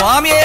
ಸ್ವಾಮಿಯೇ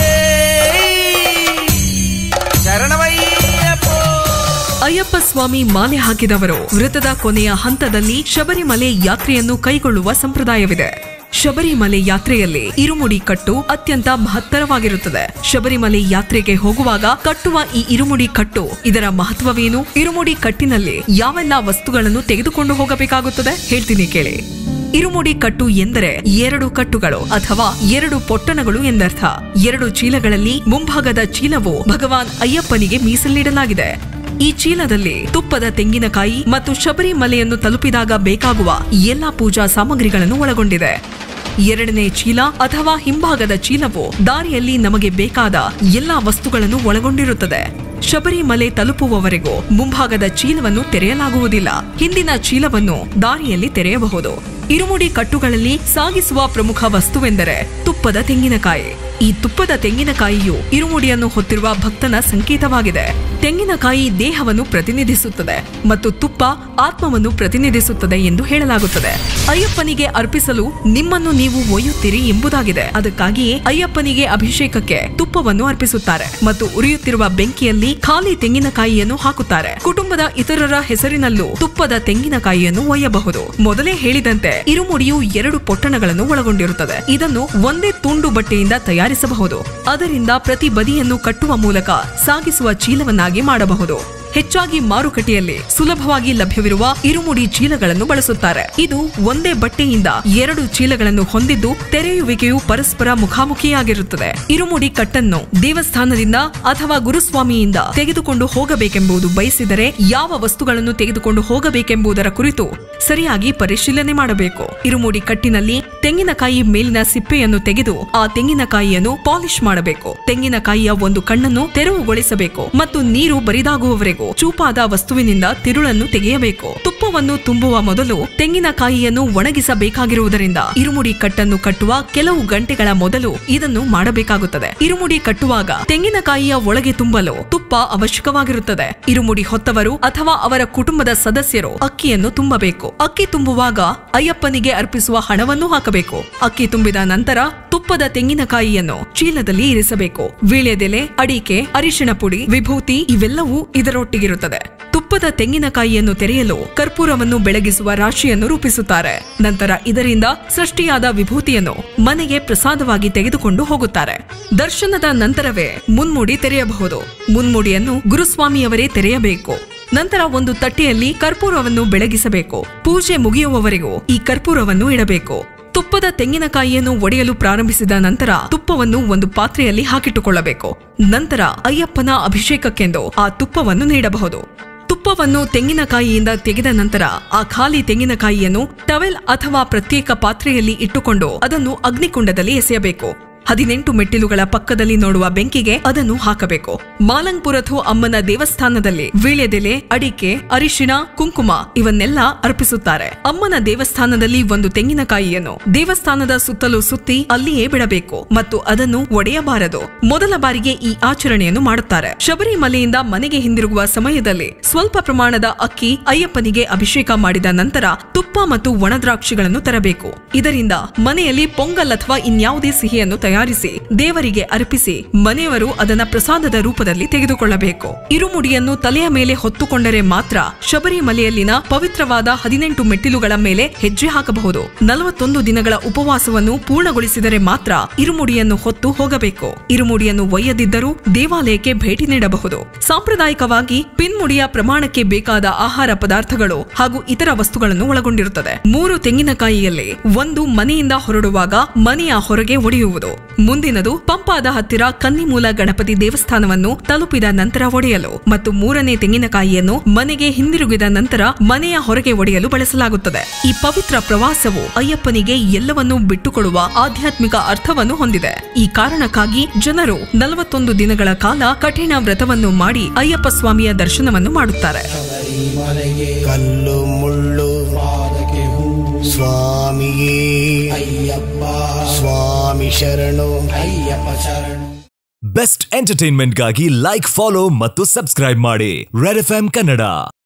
ಶರಣಮಯ್ಯಪ್ಪ ಅಯ್ಯಪ್ಪ ಸ್ವಾಮಿ ಮಾಲೆ ಹಾಕಿದವರು ವೃತದ ಕೊನೆಯ ಹಂತದಲ್ಲಿ ಶಬರಿಮಲೆ ಯಾತ್ರೆಯನ್ನು ಕೈಗೊಳ್ಳುವ ಸಂಪ್ರದಾಯವಿದೆ ಶಬರಿಮಲೆ ಯಾತ್ರೆಯಲ್ಲಿ ಇರುಮುಡಿ ಕಟ್ಟು ಅತ್ಯಂತ ಮಹತ್ತರವಾಗಿರುತ್ತದೆ ಶಬರಿಮಲೆ ಯಾತ್ರೆಗೆ ಹೋಗುವಾಗ ಕಟ್ಟುವ ಈ ಇರುಮುಡಿ ಕಟ್ಟು ಇದರ ಮಹತ್ವವೇನು ಇರುಮುಡಿ ಕಟ್ಟಿನಲ್ಲಿ ಯಾವೆಲ್ಲ ವಸ್ತುಗಳನ್ನು ತೆಗೆದುಕೊಂಡು ಹೋಗಬೇಕಾಗುತ್ತದೆ ಹೇಳ್ತೀನಿ ಕೇಳಿ ಇರುಮುಡಿ ಕಟ್ಟು ಎಂದರೆ ಎರಡು ಕಟ್ಟುಗಳು ಅಥವಾ ಎರಡು ಪೊಟ್ಟಣಗಳು ಎಂದರ್ಥ ಎರಡು ಚೀಲಗಳಲ್ಲಿ ಮುಂಭಾಗದ ಚೀಲವು ಭಗವಾನ್ ಅಯ್ಯಪ್ಪನಿಗೆ ಮೀಸಲಿಡಲಾಗಿದೆ ಈ ಚೀಲದಲ್ಲಿ ತುಪ್ಪದ ತೆಂಗಿನಕಾಯಿ ಮತ್ತು ಶಬರಿಮಲೆಯನ್ನು ತಲುಪಿದಾಗ ಬೇಕಾಗುವ ಎಲ್ಲಾ ಪೂಜಾ ಸಾಮಗ್ರಿಗಳನ್ನು ಒಳಗೊಂಡಿದೆ ಎರಡನೇ ಚೀಲ ಅಥವಾ ಹಿಂಭಾಗದ ಚೀಲವು ದಾರಿಯಲ್ಲಿ ನಮಗೆ ಬೇಕಾದ ಎಲ್ಲಾ ವಸ್ತುಗಳನ್ನು ಒಳಗೊಂಡಿರುತ್ತದೆ ಶಬರಿಮಲೆ ತಲುಪುವವರೆಗೂ ಮುಂಭಾಗದ ಚೀಲವನ್ನು ತೆರೆಯಲಾಗುವುದಿಲ್ಲ ಹಿಂದಿನ ಚೀಲವನ್ನು ದಾರಿಯಲ್ಲಿ ತೆರೆಯಬಹುದು ಇರುಮುಡಿ ಕಟ್ಟುಗಳಲ್ಲಿ ಸಾಗಿಸುವ ಪ್ರಮುಖ ವಸ್ತುವೆಂದರೆ ತುಪ್ಪದ ತೆಂಗಿನಕಾಯಿ ಈ ತುಪ್ಪದ ತೆಂಗಿನಕಾಯಿಯು ಇರುಮುಡಿಯನ್ನು ಹೊತ್ತಿರುವ ಭಕ್ತನ ಸಂಕೇತವಾಗಿದೆ ತೆಂಗಿನಕಾಯಿ ದೇಹವನ್ನು ಪ್ರತಿನಿಧಿಸುತ್ತದೆ ಮತ್ತು ತುಪ್ಪ ಆತ್ಮವನ್ನು ಪ್ರತಿನಿಧಿಸುತ್ತದೆ ಎಂದು ಹೇಳಲಾಗುತ್ತದೆ ಅಯ್ಯಪ್ಪನಿಗೆ ಅರ್ಪಿಸಲು ನಿಮ್ಮನ್ನು ನೀವು ಒಯ್ಯುತ್ತೀರಿ ಎಂಬುದಾಗಿದೆ ಅದಕ್ಕಾಗಿಯೇ ಅಯ್ಯಪ್ಪನಿಗೆ ಅಭಿಷೇಕಕ್ಕೆ ತುಪ್ಪವನ್ನು ಅರ್ಪಿಸುತ್ತಾರೆ ಮತ್ತು ಉರಿಯುತ್ತಿರುವ ಬೆಂಕಿಯಲ್ಲಿ ಖಾಲಿ ತೆಂಗಿನಕಾಯಿಯನ್ನು ಹಾಕುತ್ತಾರೆ ಕುಟುಂಬದ ಇತರರ ಹೆಸರಿನಲ್ಲೂ ತುಪ್ಪದ ತೆಂಗಿನಕಾಯಿಯನ್ನು ಒಯ್ಯಬಹುದು ಮೊದಲೇ ಹೇಳಿದಂತೆ ಇರುಮುಡಿಯು ಎರಡು ಪೊಟ್ಟಣಗಳನ್ನು ಒಳಗೊಂಡಿರುತ್ತದೆ ಇದನ್ನು ಒಂದೇ ತುಂಡು ಬಟ್ಟೆಯಿಂದ ತಯಾರಿಸಬಹುದು ಅದರಿಂದ ಪ್ರತಿ ಬದಿಯನ್ನು ಕಟ್ಟುವ ಮೂಲಕ ಸಾಗಿಸುವ ಚೀಲವನ್ನಾಗಿ ಮಾಡಬಹುದು ಹೆಚ್ಚಾಗಿ ಮಾರುಕಟ್ಟೆಯಲ್ಲಿ ಸುಲಭವಾಗಿ ಲಭ್ಯವಿರುವ ಇರುಮುಡಿ ಚೀಲಗಳನ್ನು ಬಳಸುತ್ತಾರೆ ಇದು ಒಂದೇ ಬಟ್ಟೆಯಿಂದ ಎರಡು ಚೀಲಗಳನ್ನು ಹೊಂದಿದ್ದು ತೆರೆಯುವಿಕೆಯು ಪರಸ್ಪರ ಮುಖಾಮುಖಿಯಾಗಿರುತ್ತದೆ ಇರುಮುಡಿ ಕಟ್ಟನ್ನು ದೇವಸ್ಥಾನದಿಂದ ಅಥವಾ ಗುರುಸ್ವಾಮಿಯಿಂದ ತೆಗೆದುಕೊಂಡು ಹೋಗಬೇಕೆಂಬುದು ಬಯಸಿದರೆ ಯಾವ ವಸ್ತುಗಳನ್ನು ತೆಗೆದುಕೊಂಡು ಹೋಗಬೇಕೆಂಬುದರ ಕುರಿತು ಸರಿಯಾಗಿ ಪರಿಶೀಲನೆ ಮಾಡಬೇಕು ಇರುಮುಡಿ ಕಟ್ಟಿನಲ್ಲಿ ತೆಂಗಿನಕಾಯಿ ಮೇಲಿನ ಸಿಪ್ಪೆಯನ್ನು ತೆಗೆದು ಆ ತೆಂಗಿನಕಾಯಿಯನ್ನು ಪಾಲಿಶ್ ಮಾಡಬೇಕು ತೆಂಗಿನಕಾಯಿಯ ಒಂದು ಕಣ್ಣನ್ನು ತೆರವುಗೊಳಿಸಬೇಕು ಮತ್ತು ನೀರು ಬರಿದಾಗುವವರೆಗೂ ಚೂಪಾದ ವಸ್ತುವಿನಿಂದ ತಿರುಳನ್ನು ತೆಗೆಯಬೇಕು ತುಪ್ಪವನ್ನು ತುಂಬುವ ಮೊದಲು ತೆಂಗಿನಕಾಯಿಯನ್ನು ಒಣಗಿಸಬೇಕಾಗಿರುವುದರಿಂದ ಇರುಮುಡಿ ಕಟ್ಟನ್ನು ಕಟ್ಟುವ ಕೆಲವು ಗಂಟೆಗಳ ಮೊದಲು ಇದನ್ನು ಮಾಡಬೇಕಾಗುತ್ತದೆ ಇರುಮುಡಿ ಕಟ್ಟುವಾಗ ತೆಂಗಿನಕಾಯಿಯ ಒಳಗೆ ತುಂಬಲು ತುಪ್ಪ ಅವಶ್ಯಕವಾಗಿರುತ್ತದೆ ಇರುಮುಡಿ ಹೊತ್ತವರು ಅಥವಾ ಅವರ ಕುಟುಂಬದ ಸದಸ್ಯರು ಅಕ್ಕಿಯನ್ನು ತುಂಬಬೇಕು ಅಕ್ಕಿ ತುಂಬುವಾಗ ಅಯ್ಯಪ್ಪನಿಗೆ ಅರ್ಪಿಸುವ ಹಣವನ್ನು ಹಾಕಬೇಕು ಅಕ್ಕಿ ತುಂಬಿದ ನಂತರ ತುಪ್ಪದ ತೆಂಗಿನಕಾಯಿಯನ್ನು ಚೀಲದಲ್ಲಿ ಇರಿಸಬೇಕು ವೀಳ್ಯದೆಲೆ ಅಡಿಕೆ ಅರಿಶಿಣ ಪುಡಿ ವಿಭೂತಿ ಇವೆಲ್ಲವೂ ಇದರೊಟ್ಟಿಗಿರುತ್ತದೆ ತುಪ್ಪದ ತೆಂಗಿನಕಾಯಿಯನ್ನು ತೆರೆಯಲು ಕರ್ಪೂರವನ್ನು ಬೆಳಗಿಸುವ ರಾಶಿಯನ್ನು ರೂಪಿಸುತ್ತಾರೆ ನಂತರ ಇದರಿಂದ ಸೃಷ್ಟಿಯಾದ ವಿಭೂತಿಯನ್ನು ಮನೆಗೆ ಪ್ರಸಾದವಾಗಿ ತೆಗೆದುಕೊಂಡು ಹೋಗುತ್ತಾರೆ ದರ್ಶನದ ನಂತರವೇ ಮುನ್ಮುಡಿ ತೆರೆಯಬಹುದು ಮುನ್ಮುಡಿಯನ್ನು ಗುರುಸ್ವಾಮಿಯವರೇ ತೆರೆಯಬೇಕು ನಂತರ ಒಂದು ತಟ್ಟೆಯಲ್ಲಿ ಕರ್ಪೂರವನ್ನು ಬೆಳಗಿಸಬೇಕು ಪೂಜೆ ಮುಗಿಯುವವರೆಗೂ ಈ ಕರ್ಪೂರವನ್ನು ಇಡಬೇಕು ತುಪ್ಪದ ತೆಂಗಿನಕಾಯಿಯನ್ನು ಒಡೆಯಲು ಪ್ರಾರಂಭಿಸಿದ ನಂತರ ತುಪ್ಪವನ್ನು ಒಂದು ಪಾತ್ರೆಯಲ್ಲಿ ಹಾಕಿಟ್ಟುಕೊಳ್ಳಬೇಕು ನಂತರ ಅಯ್ಯಪ್ಪನ ಅಭಿಷೇಕಕ್ಕೆಂದು ಆ ತುಪ್ಪವನ್ನು ನೀಡಬಹುದು ತುಪ್ಪವನ್ನು ತೆಂಗಿನಕಾಯಿಯಿಂದ ತೆಗೆದ ನಂತರ ಆ ಖಾಲಿ ತೆಂಗಿನಕಾಯಿಯನ್ನು ಟವೆಲ್ ಅಥವಾ ಪ್ರತ್ಯೇಕ ಪಾತ್ರೆಯಲ್ಲಿ ಇಟ್ಟುಕೊಂಡು ಅದನ್ನು ಅಗ್ನಿಕುಂಡದಲ್ಲಿ ಎಸೆಯಬೇಕು ಹದಿನೆಂಟು ಮೆಟ್ಟಿಲುಗಳ ಪಕ್ಕದಲ್ಲಿ ನೋಡುವ ಬೆಂಕಿಗೆ ಅದನ್ನು ಹಾಕಬೇಕು ಮಾಲಂಗ್ಪುರಥು ಅಮ್ಮನ ದೇವಸ್ಥಾನದಲ್ಲಿ ವೀಳ್ಯದೆಲೆ ಅಡಿಕೆ ಅರಿಶಿಣ ಕುಂಕುಮ ಇವನ್ನೆಲ್ಲ ಅರ್ಪಿಸುತ್ತಾರೆ ಅಮ್ಮನ ದೇವಸ್ಥಾನದಲ್ಲಿ ಒಂದು ತೆಂಗಿನಕಾಯಿಯನ್ನು ದೇವಸ್ಥಾನದ ಸುತ್ತಲೂ ಸುತ್ತಿ ಅಲ್ಲಿಯೇ ಬಿಡಬೇಕು ಮತ್ತು ಅದನ್ನು ಒಡೆಯಬಾರದು ಮೊದಲ ಬಾರಿಗೆ ಈ ಆಚರಣೆಯನ್ನು ಮಾಡುತ್ತಾರೆ ಶಬರಿಮಲೆಯಿಂದ ಮನೆಗೆ ಹಿಂದಿರುಗುವ ಸಮಯದಲ್ಲಿ ಸ್ವಲ್ಪ ಪ್ರಮಾಣದ ಅಕ್ಕಿ ಅಯ್ಯಪ್ಪನಿಗೆ ಅಭಿಷೇಕ ಮಾಡಿದ ನಂತರ ತುಪ್ಪ ಮತ್ತು ಒಣದ್ರಾಕ್ಷಿಗಳನ್ನು ತರಬೇಕು ಇದರಿಂದ ಮನೆಯಲ್ಲಿ ಪೊಂಗಲ್ ಅಥವಾ ಇನ್ಯಾವುದೇ ಸಿಹಿಯನ್ನು ತಯಾರಿಸಿ ದೇವರಿಗೆ ಅರ್ಪಿಸಿ ಮನೆಯವರು ಅದನ್ನ ಪ್ರಸಾದದ ರೂಪದಲ್ಲಿ ತೆಗೆದುಕೊಳ್ಳಬೇಕು ಇರುಮುಡಿಯನ್ನು ತಲೆಯ ಮೇಲೆ ಹೊತ್ತುಕೊಂಡರೆ ಮಾತ್ರ ಶಬರಿಮಲೆಯಲ್ಲಿನ ಪವಿತ್ರವಾದ ಹದಿನೆಂಟು ಮೆಟ್ಟಿಲುಗಳ ಮೇಲೆ ಹೆಜ್ಜೆ ಹಾಕಬಹುದು ನಲವತ್ತೊಂದು ದಿನಗಳ ಉಪವಾಸವನ್ನು ಪೂರ್ಣಗೊಳಿಸಿದರೆ ಮಾತ್ರ ಇರುಮುಡಿಯನ್ನು ಹೊತ್ತು ಹೋಗಬೇಕು ಇರುಮುಡಿಯನ್ನು ಒಯ್ಯದಿದ್ದರೂ ದೇವಾಲಯಕ್ಕೆ ಭೇಟಿ ನೀಡಬಹುದು ಸಾಂಪ್ರದಾಯಿಕವಾಗಿ ಪಿನ್ಮುಡಿಯ ಪ್ರಮಾಣಕ್ಕೆ ಬೇಕಾದ ಆಹಾರ ಪದಾರ್ಥಗಳು ಹಾಗೂ ಇತರ ವಸ್ತುಗಳನ್ನು ಒಳಗೊಂಡಿರುತ್ತದೆ ಮೂರು ತೆಂಗಿನಕಾಯಿಯಲ್ಲಿ ಒಂದು ಮನೆಯಿಂದ ಹೊರಡುವಾಗ ಮನೆಯ ಹೊರಗೆ ಒಡೆಯುವುದು ಮುಂದಿನದು ಪಂಪಾದ ಹತ್ತಿರ ಕನ್ನಿಮೂಲ ಗಣಪತಿ ದೇವಸ್ಥಾನವನ್ನು ತಲುಪಿದ ನಂತರ ಒಡೆಯಲು ಮತ್ತು ಮೂರನೇ ತೆಂಗಿನಕಾಯಿಯನ್ನು ಮನೆಗೆ ಹಿಂದಿರುಗಿದ ನಂತರ ಮನೆಯ ಹೊರಗೆ ಒಡೆಯಲು ಬಳಸಲಾಗುತ್ತದೆ ಈ ಪವಿತ್ರ ಪ್ರವಾಸವು ಅಯ್ಯಪ್ಪನಿಗೆ ಎಲ್ಲವನ್ನೂ ಬಿಟ್ಟುಕೊಡುವ ಆಧ್ಯಾತ್ಮಿಕ ಅರ್ಥವನ್ನು ಹೊಂದಿದೆ ಈ ಕಾರಣಕ್ಕಾಗಿ ಜನರು ನಲವತ್ತೊಂದು ದಿನಗಳ ಕಾಲ ಕಠಿಣ ವ್ರತವನ್ನು ಮಾಡಿ ಅಯ್ಯಪ್ಪ ಸ್ವಾಮಿಯ ದರ್ಶನವನ್ನು ಮಾಡುತ್ತಾರೆ ಕಲ್ಲು ಮುಳ್ಳು ಸ್ವಾಮಿಯೇ ಅಯ್ಯಪ್ಪ ಸ್ವಾಮಿ ಶರಣು ಅಯ್ಯಪ್ಪ ಶರಣು ಬೆಸ್ಟ್ ಎಂಟರ್ಟೈನ್ಮೆಂಟ್ಗಾಗಿ ಲೈಕ್ ಫಾಲೋ ಮತ್ತು ಸಬ್ಸ್ಕ್ರೈಬ್ ಮಾಡಿ ರೆಡ್ ಎಫ್ ಕನ್ನಡ